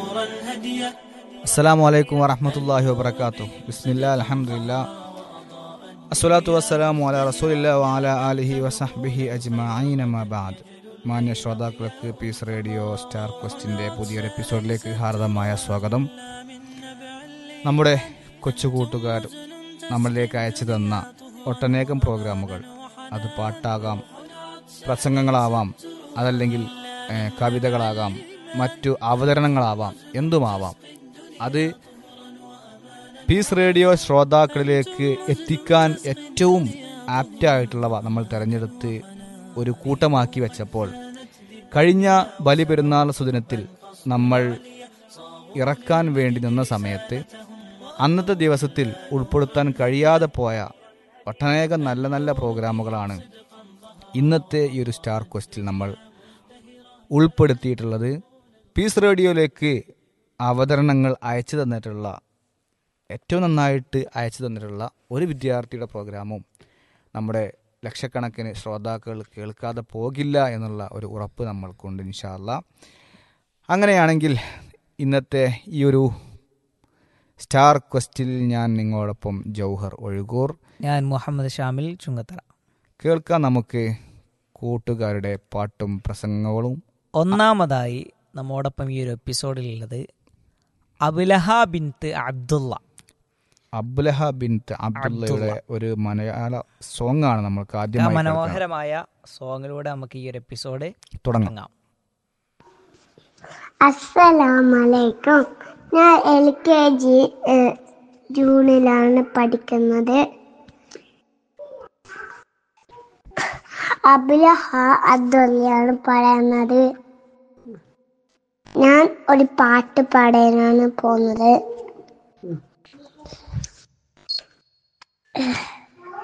അസ്സാം വലൈക്കും വറഹമത്തല്ലാഹി വബർക്കാത്തു ബിസ്മില്ല അലഹമുല്ല അസ്വലാത്തു വസ്സലാമു അല റസൂലില്ല വാല അലിഹി വസഹ്ബിഹി അജ്മഈന മബാദ് മാന്യ ശ്രോതാക്കൾക്ക് പീസ് റേഡിയോ സ്റ്റാർ ക്വസ്റ്റിൻ്റെ പുതിയൊരു എപ്പിസോഡിലേക്ക് ഹാർദമായ സ്വാഗതം നമ്മുടെ കൊച്ചു കൂട്ടുകാർ നമ്മളിലേക്ക് അയച്ചു തന്ന ഒട്ടനേകം പ്രോഗ്രാമുകൾ അത് പാട്ടാകാം പ്രസംഗങ്ങളാവാം അതല്ലെങ്കിൽ ഏഹ്, കവിതകളാകാം മറ്റു അവതരണങ്ങളാവാം എന്തുമാവാം അത് പീസ് റേഡിയോ ശ്രോതാക്കളിലേക്ക് എത്തിക്കാൻ ഏറ്റവും ആപ്റ്റായിട്ടുള്ളവ നമ്മൾ തിരഞ്ഞെടുത്ത് ഒരു കൂട്ടമാക്കി വെച്ചപ്പോൾ കഴിഞ്ഞ ബലിപെരുന്നാൾ സുദിനത്തിൽ നമ്മൾ ഇറക്കാൻ വേണ്ടി നിന്ന സമയത്ത് അന്നത്തെ ദിവസത്തിൽ ഉൾപ്പെടുത്താൻ കഴിയാതെ പോയ ഒട്ടനേകം നല്ല നല്ല പ്രോഗ്രാമുകളാണ് ഇന്നത്തെ ഈ ഒരു സ്റ്റാർ ക്വസ്റ്റിൽ നമ്മൾ ഉൾപ്പെടുത്തിയിട്ടുള്ളത് പീസ് റേഡിയോയിലേക്ക് അവതരണങ്ങൾ അയച്ചു തന്നിട്ടുള്ള ഏറ്റവും നന്നായിട്ട് അയച്ചു തന്നിട്ടുള്ള ഒരു വിദ്യാർത്ഥിയുടെ പ്രോഗ്രാമും നമ്മുടെ ലക്ഷക്കണക്കിന് ശ്രോതാക്കൾ കേൾക്കാതെ പോകില്ല എന്നുള്ള ഒരു ഉറപ്പ് നമ്മൾക്കുണ്ട് ഇൻഷാല്ല അങ്ങനെയാണെങ്കിൽ ഇന്നത്തെ ഈ ഒരു സ്റ്റാർ ക്വസ്റ്റിൽ ഞാൻ നിങ്ങളോടൊപ്പം ജൗഹർ ഒഴുകൂർ ഞാൻ മുഹമ്മദ് ഷാമിൽ ചുങ്കത്തറ കേൾക്കാം നമുക്ക് കൂട്ടുകാരുടെ പാട്ടും പ്രസംഗങ്ങളും ഒന്നാമതായി നമ്മോടൊപ്പം ഈ ഒരു എപ്പിസോഡിലുള്ളത് അബുലഹ ബിൻത്ത് അബ്ദുള്ള അബ്ലഹ ബിൻ അബ്ദുള്ളയുടെ ഒരു മലയാള സോങ് ആണ് നമ്മൾക്ക് ആ ആദ്യമായി കേൾക്കാം. മനോഹരമായ സോങ്ങിലൂടെ നമുക്ക് ഈ ഒരു എപ്പിസോഡ് തുടങ്ങാം തുടങ്ങാം അസ്സലാമലൈക്കും ഞാൻ എൽ കെ ജി ജൂണിലാണ് പഠിക്കുന്നത് അബുലഹ അബ്ദുള്ളയാണ് പറയുന്നത് ഞാൻ ഒരു പാട്ട് പാടാനാണ് പോകുന്നത്